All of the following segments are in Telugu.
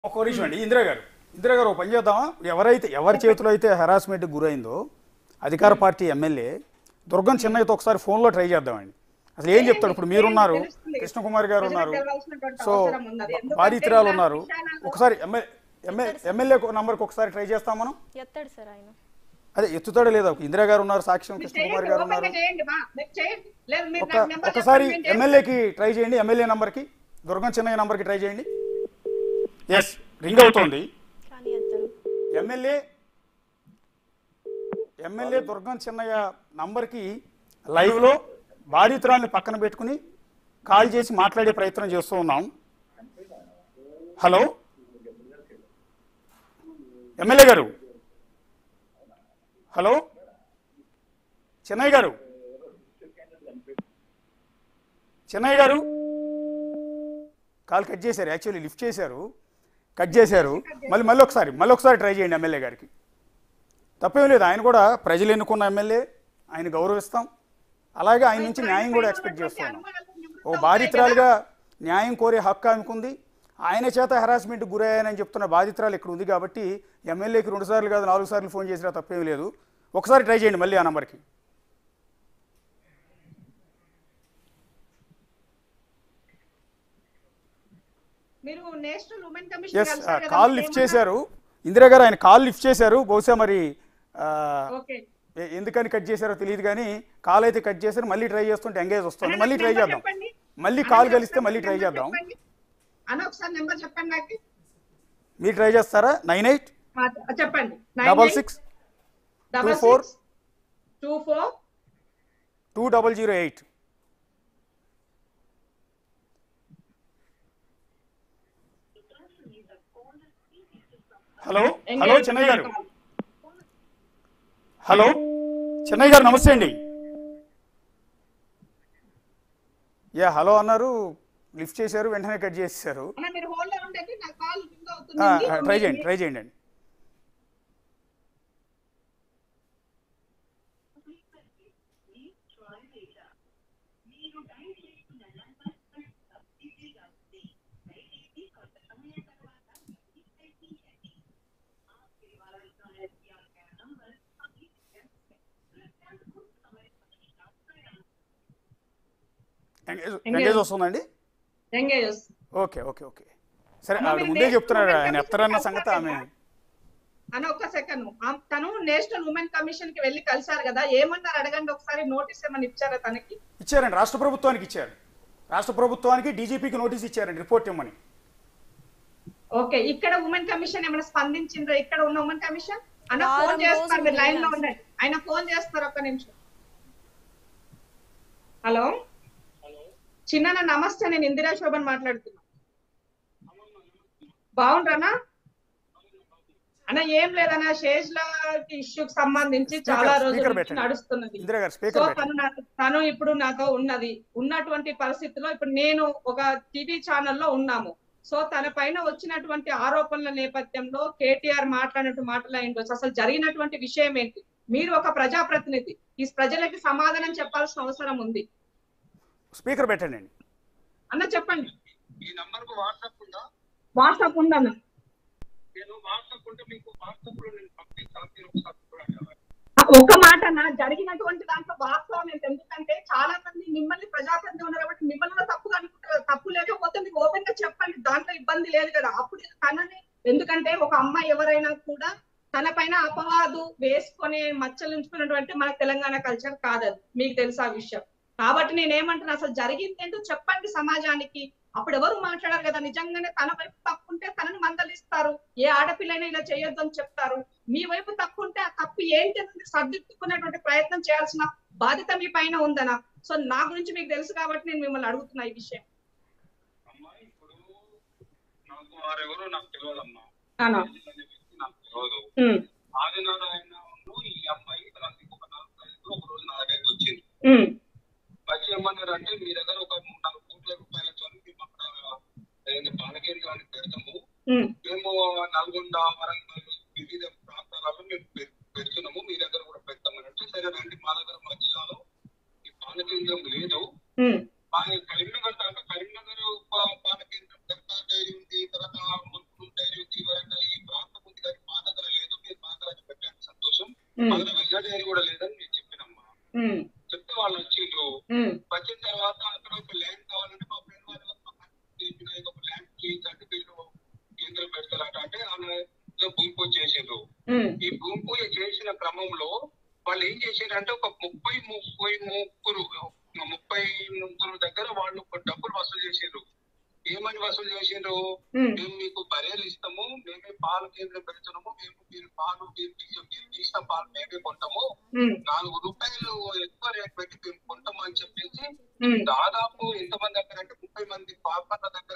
ఒక నిమిషం అండి ఇందిరా గారు ఇందిరా గారు ఒక పని చేద్దామా ఎవరైతే ఎవరి చేతిలో అయితే హెరాస్మెంట్ గురైందో అధికార పార్టీ ఎమ్మెల్యే దుర్గం చిన్నయ్యతో ఒకసారి ఫోన్లో ట్రై చేద్దామండి అసలు ఏం చెప్తాడు ఇప్పుడు మీరున్నారు కృష్ణకుమార్ గారు ఉన్నారు సో బాధితురాలు ఉన్నారు ఒకసారి ఎమ్మెల్యే ఎమ్మెల్యే ఎమ్మెల్యే నంబర్కి ఒకసారి ట్రై చేస్తాం మనం ఎత్తాడు సార్ ఆయన అదే ఎత్తుతాడో లేదా ఇందిరా గారు ఉన్నారు సాక్ష్యం కృష్ణకుమార్ గారు ఉన్నారు ఒక ఒకసారి ఎమ్మెల్యేకి ట్రై చేయండి ఎమ్మెల్యే నంబర్కి దుర్గం చిన్నయ్య నంబర్కి ట్రై చేయండి ఎస్ రింగ్ అవుతోంది కానీ ఎత్తాడు ఎమ్మెల్యే ఎమ్మెల్యే దుర్గం చిన్నయ్య నంబర్కి లైవ్లో బాధితురాల్ని పక్కన పెట్టుకుని కాల్ చేసి మాట్లాడే ప్రయత్నం చేస్తూ ఉన్నాం హలో ఎమ్మెల్యే గారు hello Chinnaiah garu Chinnaiah garu call cut చేశారు యాక్చువల్లీ లిఫ్ట్ చేశారు కట్ చేశారు మళ్ళీ మళ్ళీ ఒకసారి మళ్ళీ ఒకసారి ట్రై చేయండి ఎమ్మెల్యే గారికి తప్పేం లేదు ఆయన కూడా ప్రజలు ఎన్నుకున్న ఎమ్మెల్యే ఆయన గౌరవిస్తాం అలాగే ఆయన నుంచి న్యాయం కూడా ఎక్స్పెక్ట్ చేస్తున్నాం ఓ బాధితురాలుగా న్యాయం కోరే హక్కు ఆమెకుంది ఆయన చేత హెరాస్మెంట్ గురయ్యానని చెప్తున్న బాధితురాలు ఇక్కడ ఉంది కాబట్టి ఎమ్మెల్యేకి రెండు సార్లు కాదు నాలుగు సార్లు ఫోన్ చేసినా తప్పేం లేదు ఒకసారి ట్రై చేయండి మళ్ళీ ఆ నంబర్కి మీరు national women's commission call lift చేశారు ఇందిరా గారు ఆయన కాల్ లిఫ్ట్ చేశారు బహుశా మరి ఆ, ఓకే ఎ- ఎందుకని కట్ చేశారో తెలియదు కానీ కాల్ అయితే కట్ చేశారు మళ్ళీ ట్రై చేస్తుంటే ఎంగేజ్ వస్తుంది మళ్ళీ ట్రై చేద్దాం మళ్ళీ కాల్ కలిస్తే మళ్ళీ ట్రై చేద్దాం అన్న ఒకసారి నెంబర్ చెప్పండి నాకు మీరు ట్రై చేస్తారా నైన్ ఎయిట్ ఆ, చెప్పండి double six double four. Six two four two double zero eight hello hello Chennai garu hello Chennai గారు నమస్తే అండి యా హలో అన్నారు లిఫ్ట్ చేశారు వెంటనే కట్ చేసేసారు అన్న మీరు హోల్డ్ లో ఉండండి నా కాల్ రింగ్ అవుతుంది ట్రై చేయండి ట్రై చేయండి అండి ఎంగేజ్ ఎంగేజ్ వస్తుందండి ఎంగేజ్ ఓకే ఓకే ఓకే సరే ఆవిడ ముందే చెప్తున్నారు ఆయన ఎత్తరన్న సంగతి ఆమె అన్న ఒక్క సెకండ్ తను నేషనల్ ఉమెన్ కమిషన్ కి వెళ్ళి కలిసారు కదా ఏమన్నారు అడగండి ఒకసారి నోటీస్ ఏమని ఇచ్చారా తనకి ఇచ్చారండి రాష్ట్ర ప్రభుత్వానికి ఇచ్చారు రాష్ట్ర ప్రభుత్వానికి డీజీపీకి నోటీస్ ఇచ్చారండి రిపోర్ట్ ఇవ్వమని ఓకే ఇక్కడ ఉమెన్ కమిషన్ ఏమైనా స్పందించిండ్రా ఇక్కడ ఉన్న ఉమెన్ కమిషన్ అన్న వారం ఫోన్ చేస్తారు మీరు రోజులు లైన్ లో ఉంది ఉండండి ఆయన ఫోన్ చేస్తారు ఒక్క నిమిషం హలో చిన్న నమస్తే నేను ఇందిరా శోభన్ మాట్లాడుతున్నా బాగుండ్రనా అన్న ఏం లేదన్న శేష్ల ఇష్యూకి సంబంధించి చాలా Speaker- రోజుల speaker నుంచి పెట్టండి. నడుస్తున్నది ఇందిరా గారు సో స్పీకర్ పెట్టండి తను నా- తను ఇప్పుడు నాతో ఉన్నది ఉన్నటువంటి పరిస్థితిలో ఇప్పుడు నేను ఒక టీవీ ఛానల్లో ఉన్నాము సో తన పైన వచ్చినటువంటి ఆరోపణల నేపథ్యంలో కేటీఆర్ మాట్లాడినట్టు మాట్లాడిండొచ్చు అసలు జరిగినటువంటి విషయం ఏంటి మీరు ఒక ప్రజాప్రతినిధి ఈ ప్రజలకి సమాధానం చెప్పాల్సిన అవసరం ఉంది స్పీకర్ పెట్టండి అండి అన్న చెప్పండి ఈ నంబర్ కు వాట్సాప్ ఉందా వాట్సాప్ ఉందన్న నేను వాట్సాప్ ఉంటే మీకు వాట్సాప్ లో నేను పంపిస్తాను మీరు ఒకసారి చూడండి ఒక్క మాట అన్న జరిగినటువంటి దాంట్లో వాస్తవం ఏంటి ఎందుకంటే చాలా మంది మిమ్మల్ని ప్రజాప్రతినిధి ఉన్నారు కాబట్టి మిమ్మల్ని కూడా తప్పుగా అనుకుంటారు తప్పు లేకపోతే మీకు ఓపెన్ గా చెప్పండి దాంట్లో ఇబ్బంది లేదు కదా అప్పుడు తనని ఎందుకంటే ఒక అమ్మాయి ఎవరైనా కూడా తన పైన అపవాదు వేసుకొని మచ్చలు ఉంచుకున్నటువంటి మన తెలంగాణ కల్చర్ కాదది మీకు తెలుసు ఆ విషయం కాబట్టి నేనేమంటున్నా అసలు జరిగింది ఏంటో చెప్పండి సమాజానికి అప్పుడు ఎవరు మాట్లాడారు కదా నిజంగానే తన వైపు తప్పుంటే తనని మందలిస్తారు ఏ ఆడపిల్లైనా ఇలా చేయొద్దు అని చెప్తారు మీ వైపు తప్పు ఉంటే ఆ తప్పు ఏంటి అనేది సర్దిద్దుకునేటువంటి ప్రయత్నం చేయాల్సిన బాధ్యత మీ పైన ఉందనా సో నా గురించి మీకు తెలుసు కాబట్టి నేను మిమ్మల్ని అడుగుతున్నా ఈ విషయం అమ్మా ఇప్పుడు నాకు వారెవరో నాకు తెలియదమ్మా అనా అనే వ్యక్తి నాకు తెలియదు ఉమ్, ఆదినారాయణ ఈ అమ్మాయి తర్వాత ఇంకొక నాలుగు ఐదు ఒక రోజు నా దగ్గరికి వచ్చింది ఉమ్, వచ్చి ఏమన్నారు అంటే మీ దగ్గర ఒక మూడు నాలుగు కోట్ల రూపాయలతో మేము అక్కడ ఏదైతే బాలగిరి గారిని పెడతాము ఉమ్, మేము నల్గొండ వరంగల్ వివిధ ప్రాంతాలలో మేము పె- పెడుతున్నాము మీ దగ్గర కూడా పెడతామని అంటే సరే రండి మా దగ్గర మా జిల్లాలో ఈ పాల కేంద్రం లేదు ఉమ్, మా కరీంనగర్ దాకా కరీంనగర్ పా- పాల కేంద్రం కర్తా డైరీ ఉంది తర్వాత మున్సిపల్ డైరీ ఉమ్, అందులో మెజారిటీ కూడా లేదని నేను చెప్పినమ్మా ఉమ్, చెప్తే వాళ్ళు వచ్చిండ్రు ఉమ్, వచ్చిన తర్వాత అక్కడ ఒక ల్యాండ్ కావాలంటే మా ఫ్రెండ్ వాళ్ళ చెప్పిన ఒక ల్యాండ్ చేయించండి వీళ్ళు కేంద్రం పెడతారట అంటే ఆమె ఏదో భూమి పూజ చేసిండ్రు ఉమ్, ఈ భూమి పూజ చేసిన క్రమంలో వాళ్ళు ఏం చేసిండ్రంటే ఒక ముప్పై ముప్పై ముగ్గురు ముప్పై ముగ్గురు దగ్గర వాళ్ళు ఒక డబ్బులు వసూలు చేసిండ్రు ఏమని వసూలు చేసిండ్రు ఉమ్, మేము మీకు బర్రెలు ఇస్తాము మేమే పాలు కేంద్రం పెడుతున్నాము మేము మీరు పాలు మీరు తీసిన- మీరు తీసిన పాలు మేమే కొంటాము ఉమ్, నాలుగు రూపాయలు ఎక్కువ రేట్ పెట్టి మేము కొంటాము అని చెప్పేసి ఉమ్, దాదాపు ఎంతమంది దగ్గర అంటే ముప్పై మంది పాపర్ల దగ్గర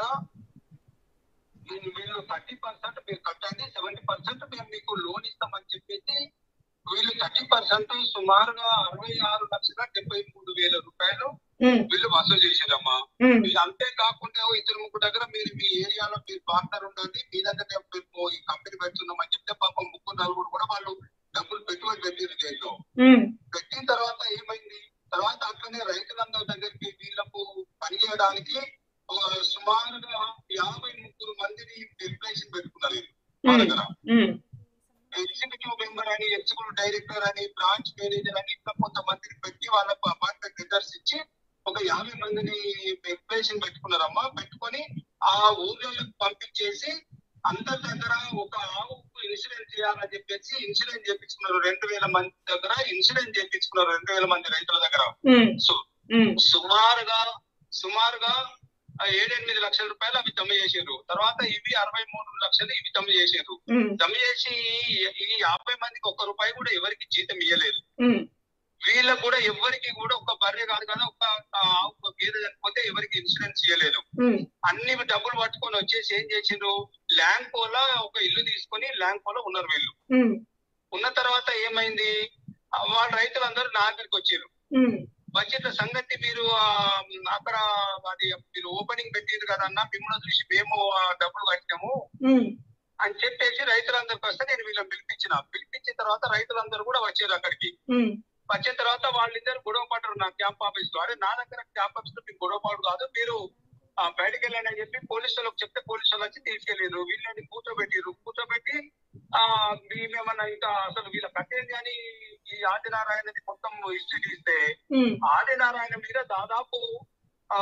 వీళ్ళు వీళ్ళు థర్టీ పర్సెంట్ మీరు కట్టండి సెవెంటీ పర్సెంట్ మేము మీకు లోన్ ఇస్తామని చెప్పేసి వీళ్ళు థర్టీ పర్సెంట్ సుమారుగా అరవై ఆరు లక్షల డెబ్బై మూడు వేల రూపాయలు ఉమ్, వీళ్ళు వసూలు చేశారమ్మా ఉమ్, వీళ్ళు అంతే కాకుండా ఓ ఇద్దరు ముగ్గురు దగ్గర మీరు మీ ఏరియాలో మీరు పార్ట్నర్ ఉండండి మీ దగ్గర మేము ఈ కంపెనీ పెడుతున్నామని చెప్తే పాపం ముగ్గురు నలుగురు కూడా వాళ్ళు డబ్బులు పెట్టుబడి పెట్టారు దీంట్లో ఉమ్, పెట్టిన తర్వాత ఏమైంది తర్వాత అట్లనే రైతులందరి దగ్గరికి వీళ్ళకు పనిచేయడానికి ఒక సుమారుగా యాభై ముగ్గురు మందిని ఎంప్లాయీస్ పెట్టుకున్నారు వీళ్ళు మా ఉమ్, దగ్గర ఉమ్, ఎగ్జిక్యూటివ్ మెంబర్ అని ఎగ్జిక్యూటివ్ డైరెక్టర్ అని బ్రాంచ్ మేనేజర్ అని ఇట్లా కొంతమందిని పెట్టి వాళ్ళకు అపాయింట్మెంట్ లెటర్స్ ఇచ్చి ఒక యాభై మందిని ఎంప్లాయీస్ పెట్టుకున్నారమ్మా పెట్టుకొని ఆ ఊర్లకు పంపించేసి అందరి దగ్గర ఒక ఆవుకు ఇన్సూరెన్స్ చేయాలని చెప్పేసి ఇన్సూరెన్స్ చేయించుకున్నారు రెండు వేల మంది దగ్గర ఇన్సూరెన్స్ చేయించుకున్నారు రెండు వేల మంది రైతుల దగ్గర ఉమ్, సో ఉమ్, సుమారుగా సుమారుగా ఆ ఏడెనిమిది లక్షల రూపాయలు అవి జమ చేసారు తర్వాత ఇవి అరవై మూడు లక్షలు ఇవి జమ చేసారు ఉమ్, జమ చేసి ఈ- ఈ యాభై మందికి ఒక్క రూపాయి కూడా ఎవరికి జీతం ఇవ్వలేదు ఉమ్, వీళ్ళకు కూడా ఎవరికి కూడా ఒక బర్రె కాదు కదా ఒక ఆవు, ఒక గేదె చనిపోతే ఎవరికి ఇన్సూరెన్స్ ఇవ్వలేదు ఉమ్, అన్ని డబ్బులు పట్టుకొని వచ్చేసి ఏం చేసిండ్రు ల్యాంకోలో ఒక ఇల్లు తీసుకొని ల్యాంకోలో ఉన్నారు వీళ్ళు ఉమ్, ఉన్న తర్వాత ఏమైంది ఆ వాళ్ళ రైతులందరూ నా దగ్గరికి వచ్చారు ఉమ్, వచ్చిన సంగతి మీరు ఆ, అక్కడ అది మీరు ఓపెనింగ్ పెట్టిండ్రు కదా అన్న మిమ్మల్ని చూసి మేము ఆ డబ్బులు కట్టాము ఉమ్, అని చెప్పేసి రైతులందరికి వస్తే నేను వీళ్ళని పిలిపించిన పిలిపించిన తర్వాత రైతులందరూ కూడా వచ్చారు అక్కడికి ఉమ్, వచ్చిన తర్వాత వాళ్ళిద్దరు గొడవ పడ్డారు నా క్యాంప్ ఆఫీస్ లో అరే నా దగ్గర క్యాంప్ ఆఫీస్ లో మీకు గొడవ పడు కాదు మీరు ఆ, బయటికి వెళ్ళండి అని చెప్పి పోలీసు వాళ్ళకి చెప్తే పోలీసు వాళ్ళు వచ్చి తీసుకెళ్ళారు వీళ్ళని కూర్చోబెట్టిరు కూర్చోబెట్టి ఆ మేమేమన్నా ఇంకా అసలు వీళ్ళ కట్టేది కానీ ఈ ఆదినారాయణది మొత్తం హిస్టరీ తీస్తే ఉమ్, ఆదినారాయణ మీద దాదాపు ఆ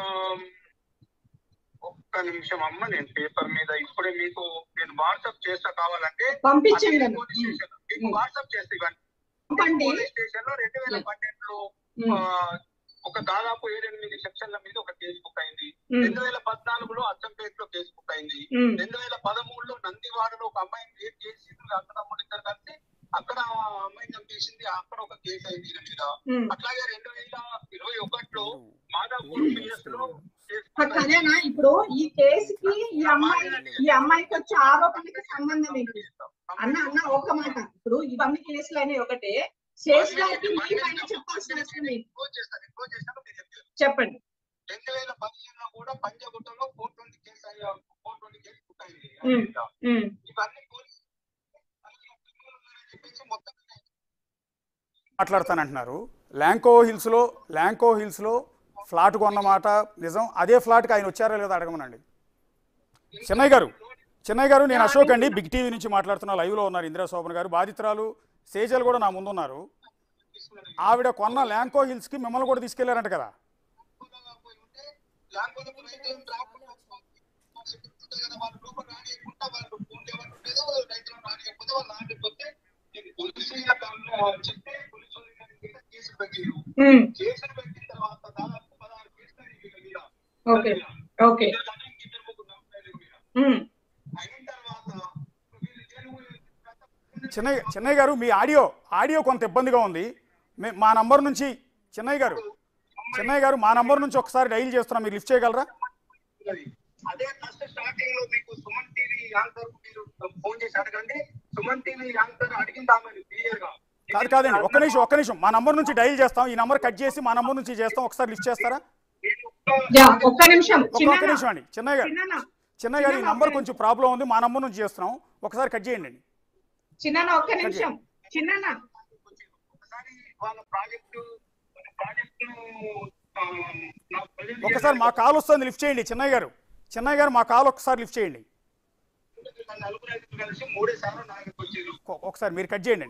ఒక్క నిమిషం అమ్మ నేను పేపర్ మీద ఇప్పుడే మీకు నేను వాట్సాప్ చేస్తా కావాలంటే పంపించండి అన్ని పోలీస్ స్టేషన్ లో మీకు వాట్సాప్ చేస్తే ఇవన్నీ పంపండి పోలీస్ స్టేషన్ లో రెండు వేల పన్నెండులో ఆ, ఒక దాదాపు ఏడెనిమిది సెక్షన్ల మీద ఒక కేసు బుక్ అయింది ఉమ్, రెండు వేల పద్నాలుగులో అచ్చంపేటలో కేసు బుక్ అయింది ఉమ్, రెండు వేల పదమూడులో నందివాడలో ఒక అమ్మాయిని రేప్ చేసి అన్నదమ్ముడు ఇద్దరు కలిసి అక్కడ ఆ అమ్మాయిని చంపేసింది అక్కడ ఒక కేసు అయింది ఈయన మీద ఉమ్. అట్లాగే రెండు వేల ఇరవై ఒకటిలో మాదాపూర్ పిఎస్ లో కేసు ఆ కదేనా ఇప్పుడు ఈ కేసుకి ఈ అమ్మాయి ఈ అమ్మాయికి వచ్చే ఆరోపణకి సంబంధం ఏంటి అన్న అన్న ఒక మాట ఇప్పుడు ఇవన్నీ కేసులు అనేవి ఒకటే శేష్ గారికి మీ పైన చెప్పాల్సిన అవసరం ఏంటి ఎక్కువ చేస్తారు ఎక్కువ చేస్తారు మీరు చెప్తారు చెప్పండి రెండు వేల పదిహేనులో కూడా పంజగుట్టలో ఫోర్ ట్వంటీ కేసు అయ్యా ఫోర్ ట్వంటీ కేసు బుక్ అయింది ఉమ్. ఉమ్, ఇవన్నీ పోలీసు చెప్పేసి మొత్తం మాట్లాడతానంటున్నారు ల్యాంకో హిల్స్లో ల్యాంకో హిల్స్లో ఫ్లాట్ కొన్న మాట నిజం అదే ఫ్లాట్కి ఆయన వచ్చారా లేదా అడగమనండి చెన్నై గారు చెన్నై గారు నేను అశోక్ అండి బిగ్ టీవీ నుంచి మాట్లాడుతున్నా లైవ్లో ఉన్నారు ఇందిరా శోభన్ గారు బాధితురాలు సేజల్ కూడా నా ముందు ఉన్నారు ఆవిడ కొన్న ల్యాంకో హిల్స్కి మిమ్మల్ని కూడా తీసుకెళ్లారంట కదా పోయి ఉంటే లేకపోతే రైతులను రాకుండా చెప్తుంటే కదా వాళ్ళు లోపల రానియకుండా వాళ్ళు ఉండేవాళ్ళు ఉండేదో రైతులను రానియకపోతే వాళ్ళు రానియకపోతే నేను పోలీసులు చెప్తే పోలీసులు కేసు పెట్టారు ఉమ్, కేసులు పెట్టిన తర్వాత దాదాపు పదహారు కేసులు అయినాయి వీళ్ళ మీద. ఓకే ఓకే ఇద్దరు కానీ ఇద్దరు ముగ్గురు నమ్మకాయలు మీద. ఉమ్, అయిన తర్వాత వీళ్ళు జైలు పోయిన తర్వాత చెన్నై చెన్నై గారు మీ ఆడియో ఆడియో కొంత ఇబ్బందిగా ఉంది మే మా నంబర్ నుంచి చెన్నై గారు చెన్నై గారు మా నంబర్ నుంచి ఒకసారి డైల్ చేస్తున్నా మీరు లిఫ్ట్ చేయగలరా ఉన్నది. అదే ఫస్ట్ స్టార్టింగ్ లో మీకు సుమన్ టీవీ యాంకర్ మీరు ఫోన్ చేసి అడగండి సుమన్ టీవీ యాంకర్ అడిగిందామని క్లియర్ గా కాదు కాదండి ఒక్క నిమిషం ఒక్క నిమిషం మా నంబర్ నుంచి డైల్ చేస్తాం ఈ నంబర్ కట్ చేసి మా నంబర్ నుంచి చేస్తాం ఒకసారి లిఫ్ట్ చేస్తారా యా, ఒక్క నిమిషం ఒక్క ఒక్క చిన్న నిమిషం అండి చెన్నై గారు చిన్న చెన్నై గారు ఈ నంబర్ కొంచెం ప్రాబ్లం ఉంది మా నంబర్ నుంచి చేస్తున్నాం ఒకసారి కట్ చేయండి అండి చిన్న ఒక్క నిమిషం చిన్న ఒకసారి వాళ్ళ ప్రాజెక్టు ప్రాజెక్టు ఆ, నాకు present ఒకసారి మా కాల్ వస్తుంది లిఫ్ట్ చేయండి చెన్నై గారు చెన్నై గారు మా కాల్ ఒకసారి లిఫ్ట్ చేయండి చేయాలంటే నలుగురు ఐదుగురు కలిసి మూడే సార్లు నా దగ్గరికి వచ్చారు ఒ- ఒకసారి మీరు కట్ చేయండి అండి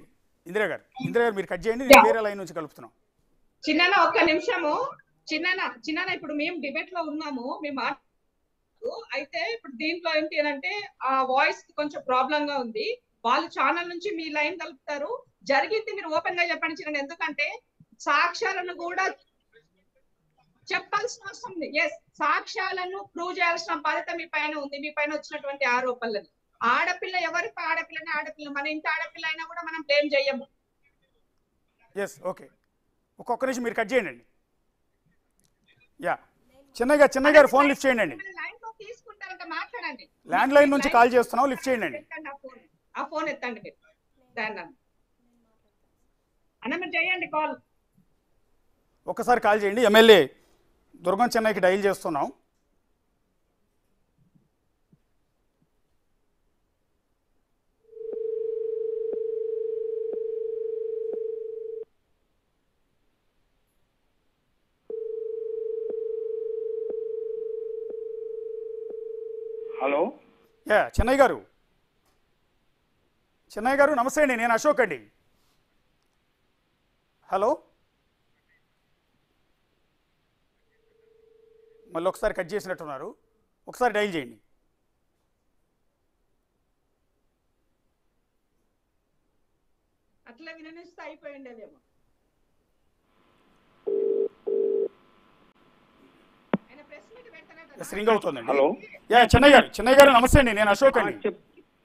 ఇందిరా గారు ఇందిరా గారు మీరు కట్ చేయండి నేను వేరే లైన్ నుంచి కలుపుతున్నాం చిన్న ఒక్క నిమిషము చిన్న చిన్న ఇప్పుడు మేము డిబేట్ లో ఉన్నాము మేము మాట్లాడుతూ, అయితే ఇప్పుడు దీంట్లో ఏంటి అని అంటే ఆ వాయిస్ కొంచెం ప్రాబ్లం గా ఉంది వాళ్ళు ఛానల్ నుంచి మీ లైన్ కలుపుతారు జరిగింది మీరు ఓపెన్ గా చెప్పండి చిన్న ఎందుకంటే సాక్ష్యాలను కూడా చెప్పాల్సిన అవసరం ఉంది ఎస్ సాక్ష్యాలను ప్రూవ్ చేయాల్సిన బాధ్యత మీ పైన ఉంది మీ పైన వచ్చినటువంటి ఆరోపణలని ఆడపిల్ల ఎవరి ఆడపిల్లని ఆడపిల్ల మన ఇంటి ఆడపిల్ల అయినా కూడా మనం బ్లేమ్ చేయము ఎస్ ఓకే ఒక్కొక్క నిమిషం మీరు కట్ చేయండి అండి యా చిన్నగా చిన్నయ్య గారు ఫోన్ లిఫ్ట్ చేయండి అండి లైన్ లో తీసుకుంటారంట మాట్లాడండి ల్యాండ్ లైన్ నుంచి కాల్ చేస్తున్నాం లిఫ్ట్ చేయండి అండి ఎత్తండి ఆ ఫోన్ ఆ ఫోన్ ఎత్తండి మీరు దాన్ని అన్న. అన్న మీరు చేయండి కాల్ ఒక్కసారి కాల్ చేయండి ఎమ్మెల్యే దుర్గం చెన్నైకి డైల్ చేస్తున్నాం హలో యా చెన్నై గారు చెన్నై గారు నమస్తే అండి నేను అశోక్ అండి హలో మళ్ళీ ఒకసారి కట్ చేసినట్టున్నారు ఒకసారి డైల్ చేయండి అట్లా విననిస్తే అయిపోయింది అదేమో ఆయన ప్రెస్ మీట్ పెడతానట ఎస్ రింగ్ అవుతుందండి హలో యా చెన్నై గారు చెన్నై గారు నమస్తే అండి నేను అశోక్ ఆ, అండి చెప్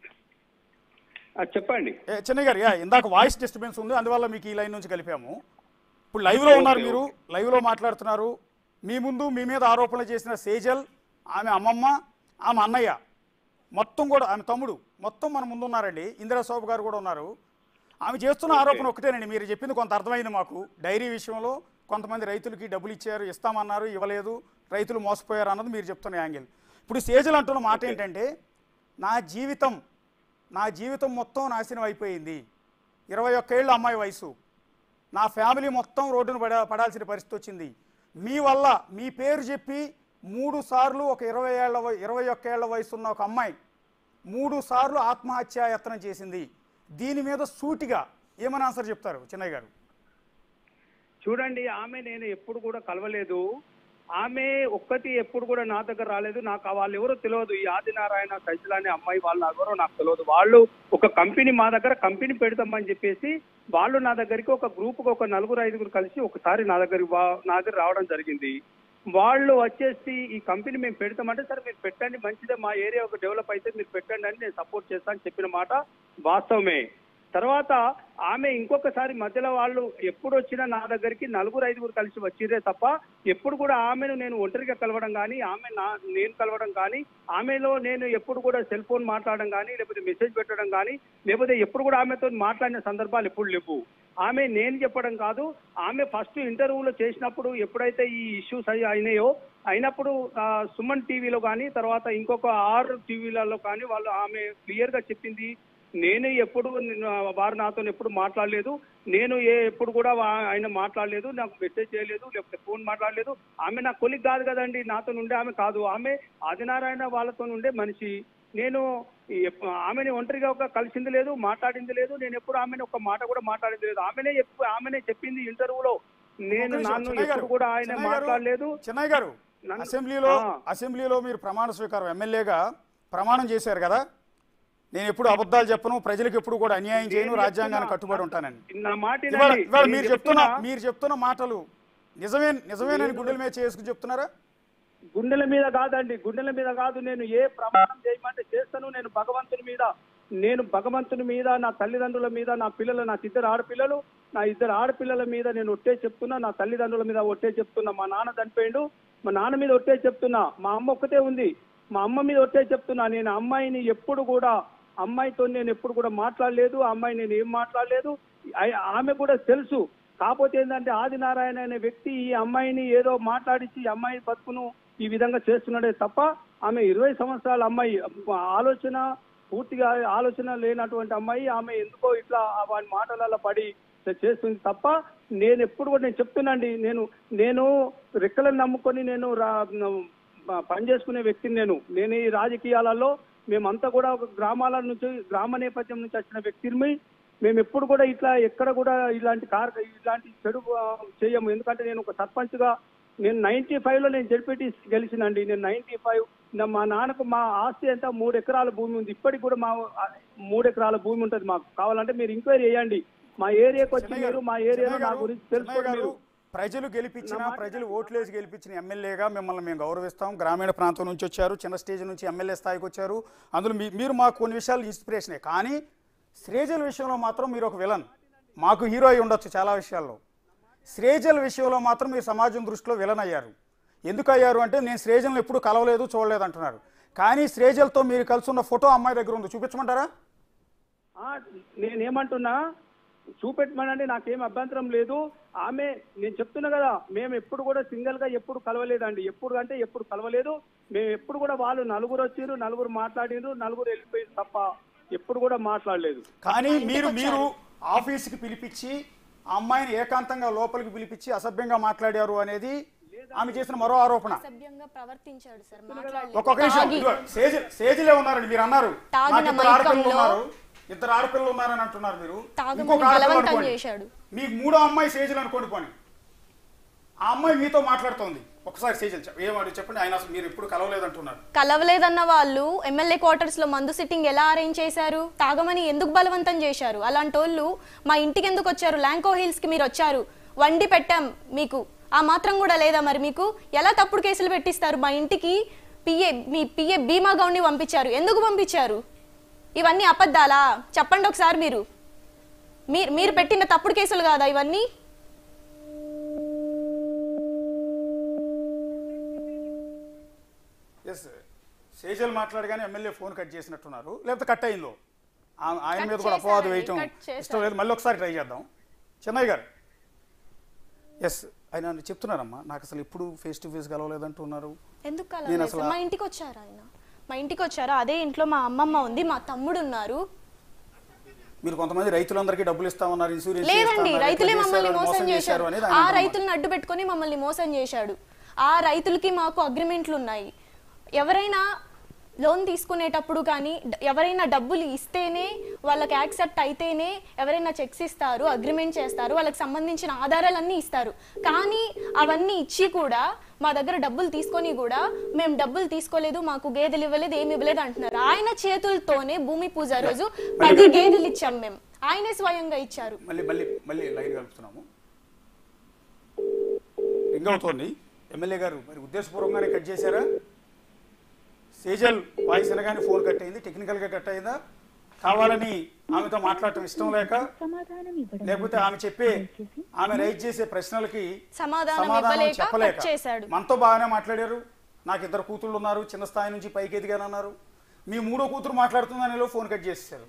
ఆ, చెప్పండి ఏ, చెన్నై గారు యా ఇందాక వాయిస్ డిస్టర్బెన్స్ ఉంది అందువల్ల మీకు ఈ లైన్ నుంచి కలిపాము ఇప్పుడు లైవ్లో ఉన్నారు ఓకే, మీరు లైవ్లో మాట్లాడుతున్నారు మీ ముందు మీ మీద ఆరోపణలు చేసిన సేజల్ ఆమె అమ్మమ్మ ఆమె అన్నయ్య మొత్తం కూడా ఆమె తమ్ముడు మొత్తం మన ముందు ఉన్నారండి ఇందిరా శోభ గారు కూడా ఉన్నారు ఆమె చేస్తున్న ఆరోపణ ఒకటేనండి మీరు చెప్పింది కొంత అర్థమైంది మాకు డైరీ విషయంలో కొంతమంది రైతులకి డబ్బులు ఇచ్చారు ఇస్తామన్నారు ఇవ్వలేదు రైతులు మోసపోయారు అన్నది మీరు చెప్తున్న యాంగిల్ ఇప్పుడు సేజల్ అంటున్న మాట ఏంటంటే నా జీవితం నా జీవితం మొత్తం నాశనం అయిపోయింది ఇరవై ఒక్కేళ్ళ అమ్మాయి వయసు నా ఫ్యామిలీ మొత్తం రోడ్డును పడ పడాల్సిన పరిస్థితి వచ్చింది మీ వల్ల మీ పేరు చెప్పి మూడు సార్లు ఒక ఇరవై ఏళ్ళ వయ- ఇరవై ఒక్కేళ్ల వయసు ఉన్న ఒక అమ్మాయి మూడు సార్లు ఆత్మహత్యా యత్నం చేసింది దీని మీద సూటిగా ఏమని ఆన్సర్ చెప్తారు చిన్నయ్య గారు చూడండి ఆమె నేను ఎప్పుడు కూడా కలవలేదు ఆమె ఒక్కటి ఎప్పుడు కూడా నా దగ్గర రాలేదు నాకు ఆ వాళ్ళు ఎవరో తెలియదు ఈ ఆదినారాయణ సైజుల అనే అమ్మాయి వాళ్ళు ఎవరో నాకు తెలియదు వాళ్ళు ఒక కంపెనీ మా దగ్గర కంపెనీ పెడతామని చెప్పేసి వాళ్ళు నా దగ్గరికి ఒక గ్రూప్ ఒక నలుగురు ఐదుగురు కలిసి ఒకసారి నా దగ్గర నా దగ్గర రావడం జరిగింది వాళ్ళు వచ్చేసి ఈ కంపెనీ మేము పెడతామంటే సరే మీరు పెట్టండి మంచిదే మా ఏరియా ఒక డెవలప్ అయితే మీరు పెట్టండి అని నేను సపోర్ట్ చేస్తాను చెప్పిన మాట వాస్తవమే తర్వాత ఆమె ఇంకొకసారి మధ్యలో వాళ్ళు ఎప్పుడు వచ్చినా నా దగ్గరికి నలుగురు ఐదుగురు కలిసి వచ్చిరే తప్ప ఎప్పుడు కూడా ఆమెను నేను ఒంటరిగా కలవడం కానీ ఆమె నా నేను కలవడం కానీ ఆమెలో నేను ఎప్పుడు కూడా సెల్ ఫోన్ మాట్లాడడం కానీ లేకపోతే మెసేజ్ పెట్టడం కానీ లేకపోతే ఎప్పుడు కూడా ఆమెతో మాట్లాడిన సందర్భాలు ఎప్పుడు లేవు ఆమె నేను చెప్పడం కాదు ఆమె ఫస్ట్ ఇంటర్వ్యూలో చేసినప్పుడు ఎప్పుడైతే ఈ ఇష్యూస్ అయి అయినాయో అయినప్పుడు ఆ, సుమన్ టీవీలో కానీ తర్వాత ఇంకొక ఆరు టీవీలలో కానీ వాళ్ళు ఆమె క్లియర్ గా చెప్పింది నేను ఎప్పుడు నిన్న- వారు నాతో ఎప్పుడు మాట్లాడలేదు నేను ఏ ఎప్పుడు కూడా వా- ఆయన మాట్లాడలేదు నాకు మెసేజ్ చేయలేదు లేకపోతే ఫోన్ మాట్లాడలేదు ఆమె నా కొలిగ్ కాదు కదండి నాతో ఉండే ఆమె కాదు ఆమె ఆదినారాయణ వాళ్ళతో ఉండే మనిషి నేను ఎప్ప- ఆమెని ఒంటరిగా ఒక కలిసింది లేదు మాట్లాడింది లేదు నేను ఎప్పుడు ఆమెను ఒక మాట కూడా మాట్లాడింది లేదు ఆమెనే చెప్పు ఆమెనే చెప్పింది ఇంటర్వ్యూలో నేను ఒక్క నిమిషం, నన్ను చిన్నయ్య గారు, ఎప్పుడు కూడా ఆయన చిన్నయ్య గారు, మాట్లాడలేదు చిన్నయ్య గారు నన్ను- అసెంబ్లీలో ఆ. అసెంబ్లీలో మీరు ప్రమాణ స్వీకారం ఎమ్మెల్యేగా ప్రమాణం చేశారు కదా నేను ఎప్పుడు అబద్ధాలు చెప్పను ప్రజలకు ఎప్పుడు కూడా అన్యాయం చేయను రాజ్యాంగానికి కట్టుబడి ఉంటానని నా మాట ఇవాళ వినండి. ఇవాళ నేను మీరు చెప్తున్న చెప్తున్నా- మీరు చెప్తున్న మాటలు నిజమే నిజమేనని గుండెల మీద చేసుకుని చెప్తున్నారా గుండెల మీద కాదండి గుండెల మీద కాదు నేను ఏ ప్రమాణం చేయమంటే చేస్తాను నేను భగవంతుని మీద నేను భగవంతుని మీద నా తల్లిదండ్రుల మీద నా పిల్లలు నాకు ఇద్దరు ఆడపిల్లలు నా ఇద్దరు ఆడపిల్లల మీద నేను ఒట్టే చెప్తున్నా నా తల్లిదండ్రుల మీద ఒట్టే చెప్తున్నా మా నాన్న చనిపోయిండు మా నాన్న మీద ఒట్టే చెప్తున్నా మా అమ్మ ఒక్కతే ఉంది మా అమ్మ మీద ఒట్టే చెప్తున్నా నేను అమ్మాయిని ఎప్పుడు కూడా అమ్మాయితో నేను ఎప్పుడు కూడా మాట్లాడలేదు ఆ అమ్మాయి నేను ఏం మాట్లాడలేదు ఆ- ఆమె కూడా తెలుసు కాకపోతే ఏంటంటే ఆదినారాయణ అనే వ్యక్తి ఈ అమ్మాయిని ఏదో మాట్లాడించి ఈ అమ్మాయి బతుకును ఈ విధంగా చేస్తున్నాడే తప్ప ఆమె ఇరవై సంవత్సరాల అమ్మాయి ఆలోచన పూర్తిగా ఆలోచన లేనటువంటి అమ్మాయి ఆమె ఎందుకో ఇట్లా వాడి మాటలలో పడి చేస్తుంది తప్ప నేను ఎప్పుడు కూడా నేను చెప్తున్నాండి నేను నేను రెక్కలను నమ్ముకొని నేను రా- పని చేసుకునే వ్యక్తిని నేను నేను ఈ రాజకీయాలలో మేమంతా కూడా ఒక గ్రామాల నుంచి గ్రామ నేపథ్యం నుంచి వచ్చిన వ్యక్తిని మేము ఎప్పుడు కూడా ఇట్లా ఎక్కడ కూడా ఇలాంటి కార్ ఇలాంటి చెడు ఆ, చేయము ఎందుకంటే నేను ఒక సర్పంచ్ గా నేను నైన్టీ ఫైవ్ లో నేను జడ్పీటీ గెలిచినండి నేను నైన్టీ ఫైవ్ మా నాన్నకు మా ఆస్తి అంతా మూడు ఎకరాల భూమి ఉంది ఇప్పటికి కూడా మా ఆ, మూడు ఎకరాల భూమి ఉంటుంది మాకు కావాలంటే మీరు ఎంక్వైరీ చేయండి మా ఏరియాకి వచ్చి చిన్నయ్య మీరు గారు, మా ఏరియాలో చిన్నయ్య నా గారు, గురించి చిన్నయ్య తెలుసుకోండి గారు, మీరు ప్రజలు గెలిపించిన నా మాట ప్రజలు ఓట్లేసి గెలిపించిన ఎమ్మెల్యేగా మిమ్మల్ని మేము గౌరవిస్తాం గ్రామీణ ప్రాంతం నుంచి వచ్చారు చిన్న స్టేజ్ నుంచి ఎమ్మెల్యే స్థాయికి వచ్చారు అందులో మీ- మీరు మాకు కొన్ని విషయాలు ఇన్స్పిరేషనే కానీ శ్రేజల విషయంలో మాత్రం మీరు ఒక విలన్ మాకు హీరో అయి ఉండొచ్చు చాలా విషయాల్లో శ్రేజల విషయంలో మాత్రం మీరు సమాజం దృష్టిలో విలన్ అయ్యారు ఎందుకు అయ్యారు అంటే నేను శ్రేజలను ఎప్పుడు కలవలేదు చూడలేదు అంటున్నారు కానీ శ్రేజలతో మీరు కలిసి ఉన్న ఫోటో అమ్మాయి దగ్గర ఉంది చూపించమంటారా ఆ, నేనేమంటున్నా చూపెట్టమనండి నాకేం అభ్యంతరం లేదు ఆమె నేను చెప్తున్నా కదా మేము ఎప్పుడు కూడా సింగిల్ గా ఎప్పుడు కలవలేదండి ఎప్పుడు అంటే ఎప్పుడు కలవలేదు మేము ఎప్పుడు కూడా వాళ్ళు నలుగురు వచ్చిర్రు నలుగురు మాట్లాడినరు నలుగురు వెళ్ళిపోయారు తప్ప ఎప్పుడు కూడా మాట్లాడలేదు కానీ మీరు మీరు ఆఫీస్కి పిలిపించి ఆ అమ్మాయిని ఏకాంతంగా లోపలికి పిలిపించి అసభ్యంగా మాట్లాడారు అనేది ఆమె చేసిన మరో ఆరోపణ సభ్యంగా ప్రవర్తించాడు సార్ మాట్లాడలేదు ఒక్కొక్క నిమిషం ఇదిగో, సేజ- సేజిలే ఉన్నారండి మీరు అన్నారు తాగిన నాకు ఇద్దరు ఆడపిల్లలు మైకంలో- ఉన్నారు ఇద్దరు ఆడపిల్లలు ఉన్నారని అంటున్నారు మీరు తాగమని ఇంకొక ఆడపిల్ల బలవంతం అనుకోండి. చేశాడు. మీకు మూడో అమ్మాయి సేజలు అనుకోండి పోనీ ఆ అమ్మాయి మీతో మాట్లాడుతోంది ఒకసారి సేజలు చెప్ప- ఏమని చెప్పండి ఆయన అసలు మీరు ఎప్పుడు కలవలేదంటున్నారు కలవలేదన్న వాళ్ళు ఎమ్మెల్యే క్వార్టర్స్ లో మందు సిట్టింగ్ ఎలా అరేంజ్ చేశారు తాగమని ఎందుకు బలవంతం చేశారు అలాంటి వాళ్ళు మా ఇంటికి ఎందుకు వచ్చారు ల్యాంకో హిల్స్ కి మీరు వచ్చారు వండి పెట్టాం మీకు ఆ మాత్రం కూడా లేదా మరి మీకు ఎలా తప్పుడు కేసులు పెట్టిస్తారు మా ఇంటికి పిఏ మీ పిఏ బీమా గౌండ్ని పంపించారు ఎందుకు పంపించారు ఇవన్నీ అబద్ధాలా చెప్పండి ఒకసారి మీరు మీరు మీరు పెట్టిన తప్పుడు కేసులు కాదా ఇవన్నీ ఎస్ సేజల్ మాట్లాడగానే ఎమ్మెల్యే ఫోన్ కట్ చేసినట్టున్నారు లేకపోతే కట్ అయిందో ఆ- ఆయన కట్ మీద కూడా అపవాదు చేశారండి, వేయటం కట్ చేశారు. ఇష్టం లేదు మళ్ళీ ఒకసారి ట్రై చేద్దాం చెన్నై గారు ఎస్ ఆయన చెప్తున్నారమ్మా నాకు అసలు ఎప్పుడు ఫేస్ టు ఫేస్ కలవలేదంటున్నారు ఎందుకు నేను కలవలేదు అసలు సార్? మా ఇంటికి వచ్చారు ఆయన మా ఇంటికి వచ్చారు అదే ఇంట్లో మా అమ్మమ్మ ఉంది మా తమ్ముడు ఉన్నారు మీరు కొంతమంది రైతులందరికీ డబ్బులు ఇస్తామన్నారు ఇన్సూరెన్స్ లేదండి చేస్తామన్నారు, రైతులే ఇట్లా మమ్మల్ని చేశారు, మోసం చేశారు అనేది ఆ ఆయన అన్నమాట. రైతులను అడ్డు పెట్టుకొని మమ్మల్ని మోసం చేశాడు ఆ రైతులకి మాకు అగ్రిమెంట్లు ఉన్నాయి ఎవరైనా లోన్ తీసుకునేటప్పుడు కానీ డ- ఎవరైనా డబ్బులు ఇస్తేనే వాళ్ళకి యాక్సెప్ట్ అయితేనే ఎవరైనా చెక్స్ ఇస్తారు అగ్రిమెంట్ చేస్తారు వాళ్ళకి సంబంధించిన ఆధారాలన్నీ ఇస్తారు కానీ అవన్నీ ఇచ్చి కూడా మా దగ్గర డబ్బులు తీసుకొని కూడా మేము డబ్బులు తీసుకోలేదు మాకు గేదెలు ఇవ్వలేదు ఏమి ఇవ్వలేదు అంటున్నారు ఆయన చేతులతోనే భూమి పూజ రోజు పది గేదెలు ఇచ్చాం మేము ఆయనే స్వయంగా ఇచ్చారు మళ్ళీ మళ్ళీ మళ్ళీ లైన్ కలుపుతున్నాము రింగ్ అవుతోంది ఎమ్మెల్యే గారు మరి ఉద్దేశపూర్వకంగానే కట్ చేశారా సేజల్ వాయిస్ అనగానే ఫోన్ కట్ అయింది టెక్నికల్గా కట్ అయిందా కావాలని ఆమెతో మాట్లాడటం ఇష్టం లేక సమాధానం ఇవ్వడం లేకపోతే ఆమె చెప్పే ఆమె రైజ్ చేసే ప్రశ్నలకి సమాధానం సమాధానం ఇవ్వలేక చెప్పలేక కట్ చేశాడు మనతో బాగానే మాట్లాడారు నాకు ఇద్దరు కూతుళ్ళు ఉన్నారు చిన్న స్థాయి నుంచి పైకి ఎదిగానన్నారు మీ మూడో కూతురు మాట్లాడుతుందనేలో ఫోన్ కట్ చేసేసారు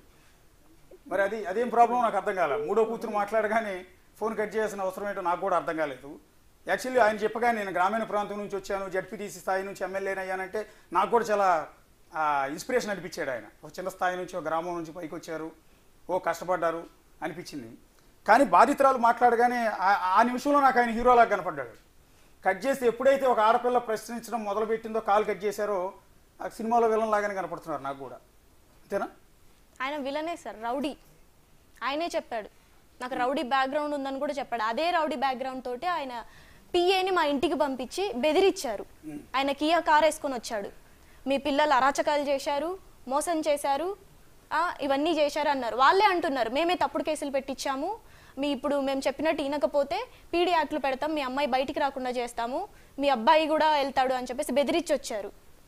మరి అది అదేం ప్రాబ్లం నాకు అర్థం కాలే మూడో కూతురు మాట్లాడగానే ఫోన్ కట్ చేయాల్సిన అవసరం ఏంటో నాకు కూడా అర్థం కాలేదు యాక్చువల్లీ ఆయన చెప్పగా నేను గ్రామీణ ప్రాంతం నుంచి వచ్చాను జడ్పీటీసీ స్థాయి నుంచి ఎమ్మెల్యేని అయ్యానంటే నాకు కూడా చాలా ఇన్స్పిరేషన్ అనిపించాడు ఆయన ఒక చిన్న స్థాయి నుంచి ఒక గ్రామం నుంచి పైకి వచ్చారు ఓ కష్టపడ్డారు అనిపించింది కానీ బాధితురాలు మాట్లాడగానే ఆ- ఆ నిమిషంలో నాకు ఆయన హీరోలాగా కనపడ్డాడు కట్ చేసి ఎప్పుడైతే ఒక ఆడపిల్ల ప్రశ్నించడం మొదలుపెట్టిందో కాల్ కట్ చేశారో ఆ సినిమాలో విలన్ లాగానే కనపడుతున్నారు నాకు కూడా అంతేనా ఆయన విలనే సార్ రౌడీ ఆయనే చెప్పాడు నాకు రౌడీ బ్యాక్గ్రౌండ్ ఉందని కూడా చెప్పాడు అదే రౌడీ బ్యాక్గ్రౌండ్ తోటి ఆయన పిఏని మా ఇంటికి పంపించి బెదిరించారు ఆయన కియా కార్ వేసుకొని వచ్చాడు మీ పిల్లలు అరాచకాలు చేశారు మోసం చేశారు ఆ, ఇవన్నీ చేశారు అన్నారు వాళ్ళే అంటున్నారు మేమే తప్పుడు కేసులు పెట్టించాము మీ ఇప్పుడు మేము చెప్పినట్టు వినకపోతే పీడీ యాక్ట్లు పెడతాం మీ అమ్మాయి బయటికి రాకుండా చేస్తాము మీ అబ్బాయి కూడా వెళ్తాడు అని చెప్పేసి బెదిరించి వచ్చారు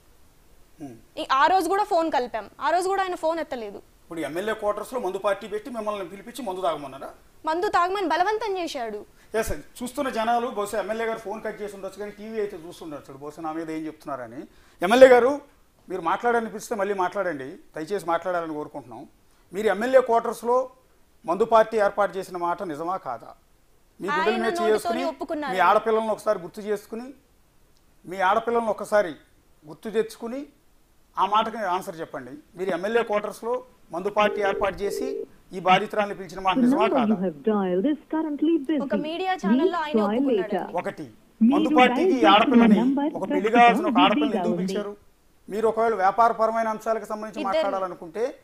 Hmm. ఈ- ఆ రోజు కూడా ఫోన్ కలిపాం ఆ రోజు కూడా ఆయన ఫోన్ ఎత్తలేదు ఇప్పుడు ఎమ్మెల్యే క్వార్టర్స్లో మందు పార్టీ పెట్టి మిమ్మల్ని పిలిపించి మందు తాగమన్నారా మందు తాగమని బలవంతం చేశాడు ఎస్ చూస్తున్న జనాలు బహుశా ఎమ్మెల్యే గారు ఫోన్ కట్ చేసి ఉండొచ్చు కానీ టీవీ అయితే చూస్తుండొచ్చు బహుశా నా మీద ఏం చెప్తున్నారని ఎమ్మెల్యే గారు మీరు మాట్లాడాలనిపిస్తే మళ్ళీ మాట్లాడండి దయచేసి మాట్లాడాలని కోరుకుంటున్నాం మీరు ఎమ్మెల్యే క్వార్టర్స్లో మందు పార్టీ ఏర్పాటు చేసిన మాట నిజమా కాదా మీ గుడ్డల ఆయన మీద నోటితోనే చేసుకుని ఒప్పుకున్నారు. మీ ఆడపిల్లలను ఒకసారి గుర్తు చేసుకుని మీ ఆడపిల్లలను ఒకసారి గుర్తు తెచ్చుకుని ఆ మాటకి ఆన్సర్ చెప్పండి మీరు ఎమ్మెల్యే క్వార్టర్స్లో మందు పార్టీ ఏర్పాటు చేసి ఈ బాధితురాలను పిలిచిన మాట The నిజమా number కాదా you have dialed is currently busy. ఒక మీడియా ఛానల్లో Please ఆయనే try ఒప్పుకున్నాడు. later. ఒకటి మీరు మందు పార్టీకి ఈ డయల్ ఆడపిల్లని చేసిన నంబర్ ఒక పెళ్లి ప్రస్తుతం కావాల్సిన ఒక ఆడపిల్లని బిజీగా ఎందుకు ఉంది. పిలిచారు మీరు ఒకవేళ వ్యాపారపరమైన అంశాలకు సంబంధించి ఇద్దరిని. మాట్లాడాలనుకుంటే